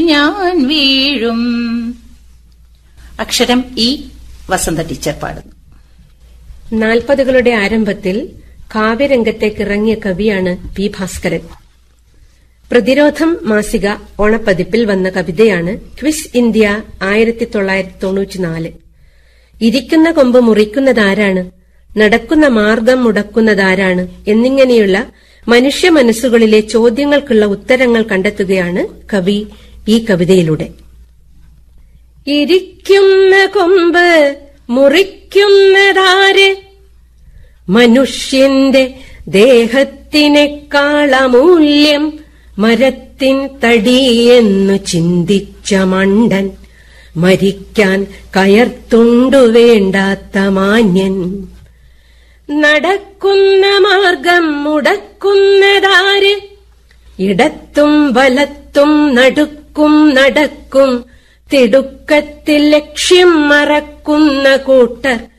ഞാൻ വീഴും അക്ഷരം ഇ വസന്ത ടീച്ചർ പാടുന്നു നാൽപ്പതുകളുടെ ആരംഭത്തിൽ കാവ്യരംഗത്തേക്കിറങ്ങിയ കവിയാണ് പി ഭാസ്കരൻ പ്രതിരോധം മാസിക ഓണപ്പതിപ്പിൽ വന്ന കവിതയാണ് ക്വിസ് ഇന്ത്യ ആയിരത്തി തൊള്ളായിരത്തി തൊണ്ണൂറ്റിനാല് ഇരിക്കുന്ന കൊമ്പ് മുറിക്കുന്നതാരാണ് നടക്കുന്ന മാർഗം മുടക്കുന്നതാരാണ് എന്നിങ്ങനെയുള്ള മനുഷ്യ മനസ്സുകളിലെ ചോദ്യങ്ങൾക്കുള്ള ഉത്തരങ്ങൾ കണ്ടെത്തുകയാണ് കവി ഈ കവിതയിലൂടെ ഇരിക്കുന്ന കൊമ്പ് മുറിക്കുന്നതാര് മനുഷ്യന്റെ ദേഹത്തിനേക്കാളമൂല്യം മരത്തിൻ തടിയെന്നു ചിന്തിച്ച മണ്ടൻ മരിക്കാൻ കയർത്തുണ്ടു വേണ്ടാത്ത മാന്യൻ നടക്കുന്ന മാർഗം മുടക്കുന്നതാര് ഇടത്തും വലത്തും നടുക്കും നടക്കും തിടുക്കത്തിൽ ലക്ഷ്യം മറക്കുന്ന കൂട്ടർ